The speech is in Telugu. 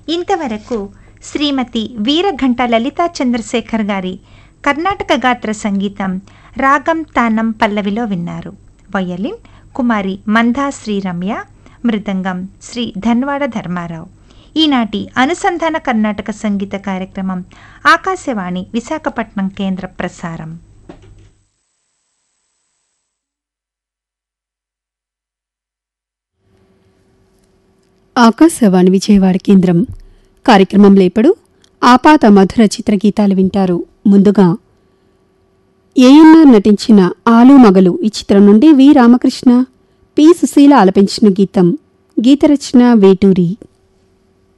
ఇంతవరకు శ్రీమతి వీరఘంట లలితా చంద్రశేఖర్ గారి కర్ణాటక గాత్ర సంగీతం రాగం తానం పల్లవిలో విన్నారు వయలిన్ కుమారి మందా శ్రీరమ్య మృదంగం శ్రీ ధన్వాడ ధర్మారావు ఈనాటి అనుసంధాన కర్ణాటక సంగీత కార్యక్రమం ఆకాశవాణి విశాఖపట్నం కేంద్ర ప్రసారం ఆకాశవాణి విజయవాడ కేంద్రం కార్యక్రమంలో ఇప్పుడు ఆపాత మధుర చిత్రగీతాలు వింటారు ముందుగా ఏఎన్ఆర్ నటించిన ఆలు మగలు ఈ చిత్రం నుండి వి రామకృష్ణ పి సుశీల ఆలపించిన గీతం గీతరచన వేటూరి